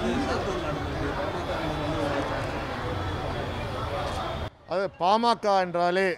வந்து தாக்குதல் நடந்திருக்கு பாமக வந்து ஒரு அது பாமக என்றாலே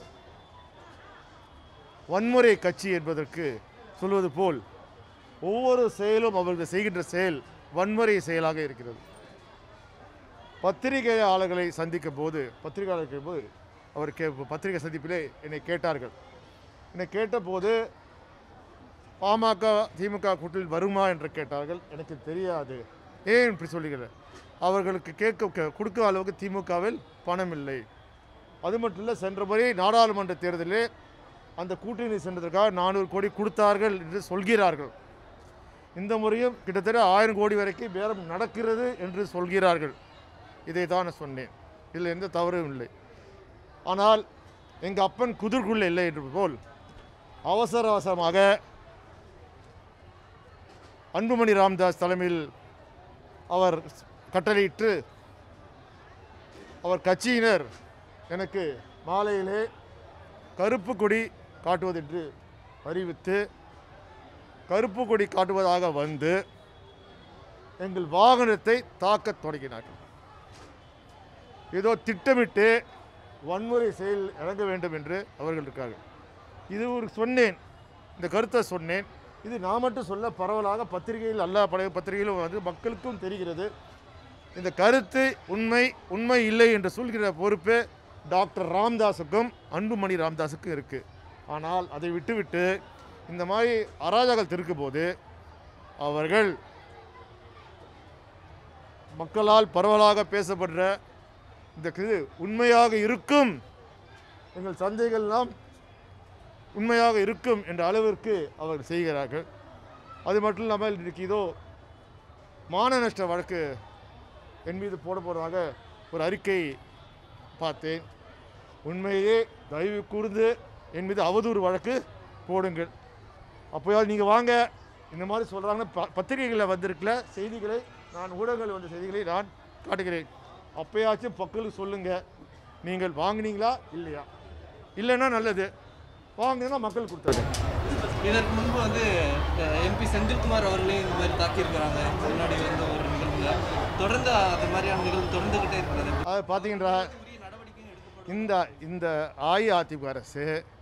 வன்முறை கட்சி என்பதற்கு சொல்வது போல் ஒவ்வொரு செயலும் அவர்கள் செய்கின்ற செயல் வன்முறை செயலாக இருக்கிறது பத்திரிகையாளர்களை சந்திக்கும் போது பத்திரிகையாளர்கள் போது அவர் கே பத்திரிகை சந்திப்பிலே என்னை கேட்டார்கள் என்னை கேட்டபோது பாமக திமுக கூட்டில் வருமா என்று கேட்டார்கள் எனக்கு தெரியாது ஏன் இப்படி சொல்லுகிறேன் அவர்களுக்கு கேட்க கே- கொடுக்க அளவுக்கு திமுகவில் பணம் இல்லை அது மட்டும் இல்லை சென்ற முறை நாடாளுமன்ற தேர்தலில் அந்த கூட்டணி சென்றதற்காக நானூறு கோடி கொடுத்தார்கள் என்று சொல்கிறார்கள் இந்த முறையும் கிட்டத்தட்ட ஆயிரம் கோடி வரைக்கும் பேரம் நடக்கிறது என்று சொல்கிறார்கள் இதை தான் நான் சொன்னேன் இதில் எந்த தவறும் இல்லை ஆனால் எங்கள் அப்பன் குதிர்குள்ள இல்லை என்று போல் அவசர அவசரமாக அன்புமணி ராமதாஸ் தலைமையில் அவர் கட்டளையிட்டு அவர் கட்சியினர் எனக்கு மாலையிலே கருப்பு கொடி காட்டுவதென்று அறிவித்து கருப்பு கொடி காட்டுவதாக வந்து எங்கள் வாகனத்தை தாக்கத் தொடங்கினார்கள் ஏதோ திட்டமிட்டு வன்முறை செயல் இறங்க வேண்டும் என்று அவர்கள் இருக்கார்கள் இது ஒரு சொன்னேன் இந்த கருத்தை சொன்னேன் இது நான் மட்டும் சொல்ல பரவலாக பத்திரிகையில் எல்லா பழைய பத்திரிகையிலும் வந்து மக்களுக்கும் தெரிகிறது இந்த கருத்து உண்மை உண்மை இல்லை என்று சொல்கிற பொறுப்பு டாக்டர் ராம்தாஸுக்கும் அன்புமணி ராமதாஸுக்கும் இருக்குது ஆனால் அதை விட்டுவிட்டு இந்த மாதிரி அராஜகங்கள் திருக்கும் போது அவர்கள் மக்களால் பரவலாக பேசப்படுற இந்த இது உண்மையாக இருக்கும் எங்கள் சந்தைகள்லாம் உண்மையாக இருக்கும் என்ற அளவிற்கு அவர்கள் செய்கிறார்கள் அது மட்டும் இல்லாமல் இன்றைக்கு இதோ மான நஷ்ட வழக்கு என் மீது போட போவதாக ஒரு அறிக்கை பார்த்தேன் உண்மையே தயவு கூர்ந்து என் மீது அவதூறு வழக்கு போடுங்கள் அப்போயாவது நீங்கள் வாங்க இந்த மாதிரி சொல்கிறாங்கன்னு ப பத்திரிகைகளில் வந்திருக்கல செய்திகளை நான் ஊடகங்கள் வந்த செய்திகளை நான் காட்டுகிறேன் அப்போயாச்சும் மக்களுக்கு சொல்லுங்கள் நீங்கள் வாங்குனீங்களா இல்லையா இல்லைன்னா நல்லது வாங்கினா மக்கள் கொடுத்தது இதற்கு முன்பு வந்து எம்பி செந்தில்குமார் அவர்களையும் இந்த மாதிரி தாக்கியிருக்கிறாங்க முன்னாடி வந்து ஒரு நிகழ்வுல தொடர்ந்து அந்த மாதிரியான நிகழ்வு தொடர்ந்துகிட்டே இருக்கிறது அது பார்த்தீங்கன்னா உரிய நடவடிக்கையும் எடுக்கப்படும் இந்த இந்த அஇஅதிமுக அரசு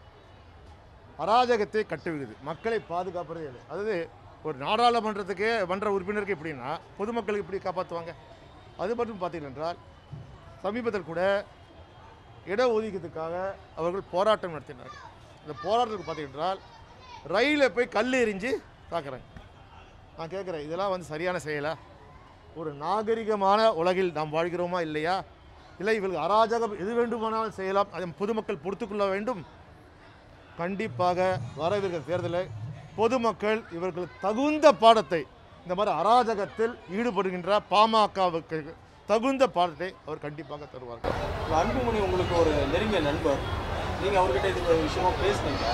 அராஜகத்தை கட்டுவிடுது மக்களை பாதுகாப்பதே இல்லை அதாவது ஒரு நாடாளுமன்றத்துக்கு மன்ற உறுப்பினருக்கு எப்படின்னா பொதுமக்களுக்கு எப்படி காப்பாற்றுவாங்க அது மட்டும் பார்த்தீர்கள் என்றால் சமீபத்தில் கூட இடஒதுக்கீட்டுக்காக அவர்கள் போராட்டம் நடத்தினார்கள் இந்த போராட்டத்துக்கு பார்த்தீர்கள் என்றால் ரயிலை போய் கல் எறிஞ்சு தாக்குறாங்க நான் கேட்குறேன் இதெல்லாம் வந்து சரியான செயலா ஒரு நாகரிகமான உலகில் நாம் வாழ்கிறோமா இல்லையா இல்லை இவர்கள் அராஜகம் எது வேண்டுமானாலும் செய்யலாம் அதை பொதுமக்கள் பொறுத்துக்கொள்ள வேண்டும் கண்டிப்பாக வரவிருக்கிற தேர்தலில் பொதுமக்கள் இவர்களுக்கு தகுந்த பாடத்தை இந்த மாதிரி அராஜகத்தில் ஈடுபடுகின்ற பாமகவுக்கு தகுந்த பாடத்தை அவர் கண்டிப்பாக தருவார்கள் இப்ப அன்புமணி உங்களுக்கு ஒரு நெருங்கிய நண்பர் நீங்க அவர்கிட்ட இது ஒரு விஷயமா பேசுனீங்க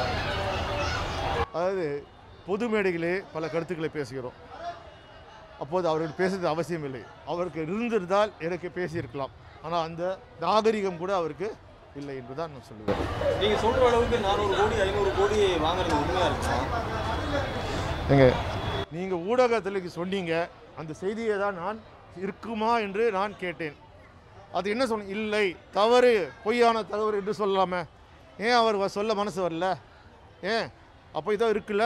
அதாவது பொது மேடைகளே பல கருத்துக்களை பேசுகிறோம் அப்போது அவர்கள் பேசுறது அவசியம் இல்லை அவருக்கு இருந்திருந்தால் எனக்கு பேசியிருக்கலாம் ஆனால் அந்த நாகரிகம் கூட அவருக்கு இல்லை என்று தான் நான் சொல்லுவேன் நீங்க சொல்ற அளவுக்கு நானூறு கோடி ஐநூறு கோடி வாங்குறது உண்மையா இருக்குமா ஏங்க நீங்கள் ஊடகத்தில் சொன்னீங்க அந்த செய்தியை தான் நான் இருக்குமா என்று நான் கேட்டேன் அது என்ன சொன்ன இல்லை தவறு பொய்யான தவறு என்று சொல்லலாமே ஏன் அவர் வ- சொல்ல மனசு வரல ஏன் அப்போ இதோ இருக்குல்ல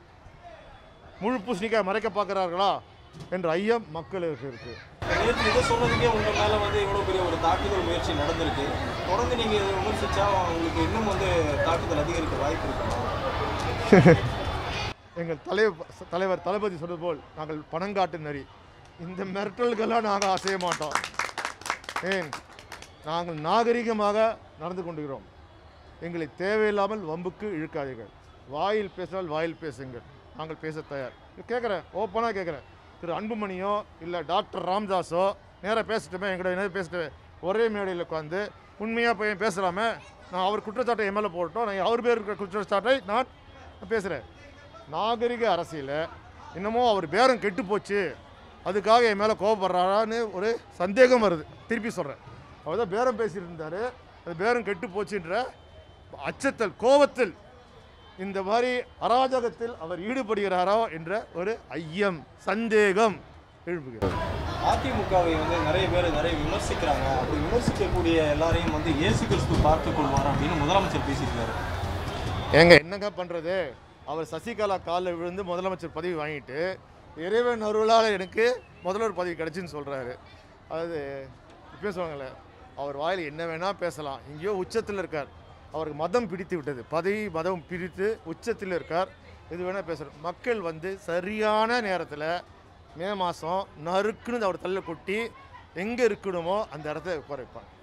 முழு பூசணிக்காய் மறைக்க பார்க்குறார்களா என்ற ஐயம் மக்களுக்கு இருக்குது நேற்று இதை சொன்னதுக்கே உங்க மேல வந்து இவ்வளவு பெரிய ஒரு தாக்குதல் முயற்சி நடந்திருக்கு தொடர்ந்து நீங்க இதை விமர்சிச்சா உங்களுக்கு இன்னும் வந்து தாக்குதல் அதிகரிக்க வாய்ப்பு இருக்குமா எங்கள் தலைவர் தலைவர் தளபதி சொன்னது போல் நாங்கள் பணங்காட்டு நரி இந்த மிரட்டல்கள்லாம் நாங்கள் அசைய மாட்டோம் ஏன் நாங்கள் நாகரிகமாக நடந்து கொண்டுகிறோம் எங்களை தேவையில்லாமல் வம்புக்கு இழுக்காதீர்கள் வாயில் பேசினால் வாயில் பேசுங்கள் நாங்கள் பேச தயார் கேட்குறேன் ஓப்பனாக கேட்குறேன் திரு அன்புமணியோ இல்லை டாக்டர் ராம்தாஸோ நேராக பேசட்டுமே எங்கிட்ட என்ன பேசிட்டு ஒரே மேடையில் உட்காந்து உண்மையாக போய் பேசலாமே நான் அவர் குற்றச்சாட்டை என் மேலே போட்டோம் நான் அவர் பேர் இருக்கிற குற்றச்சாட்டை நான் பேசுகிறேன் நாகரிக அரசியல இன்னமும் அவர் பேரம் கெட்டு போச்சு அதுக்காக என் மேலே கோவப்படுறாரான்னு ஒரு சந்தேகம் வருது திருப்பி சொல்கிறேன் அவர் தான் பேரம் பேசிட்டு இருந்தார் அது பேரம் கெட்டு போச்சுன்ற அச்சத்தில் கோபத்தில் இந்த மாதிரி அராஜகத்தில் அவர் ஈடுபடுகிறாரோ என்ற ஒரு ஐயம் சந்தேகம் எழுப்புகிறது அதிமுகவை வந்து நிறைய பேர் நிறைய விமர்சிக்கிறாங்க அப்படி விமர்சிக்கக்கூடிய எல்லாரையும் வந்து இயேசு கிறிஸ்து பார்த்துக் கொள்வார் அப்படின்னு முதலமைச்சர் பேசியிருக்காரு ஏங்க என்னங்க பண்ணுறது அவர் சசிகலா காலில் விழுந்து முதலமைச்சர் பதவி வாங்கிட்டு இறைவன் அருளால் எனக்கு முதல்வர் பதவி கிடச்சின்னு சொல்கிறாரு அதாவது இப்பயும் சொல்லுங்களேன் அவர் வாயில் என்ன வேணால் பேசலாம் எங்கேயோ உச்சத்தில் இருக்கார் அவருக்கு மதம் பிடித்து விட்டது பதவி மதம் பிடித்து உச்சத்தில் இருக்கார் இது வேணால் பேசுகிறார் மக்கள் வந்து சரியான நேரத்தில் மே மாதம் நறுக்குன்னு அவர் தள்ள கொட்டி எங்கே இருக்கணுமோ அந்த இடத்த உட்கார வைப்பாங்க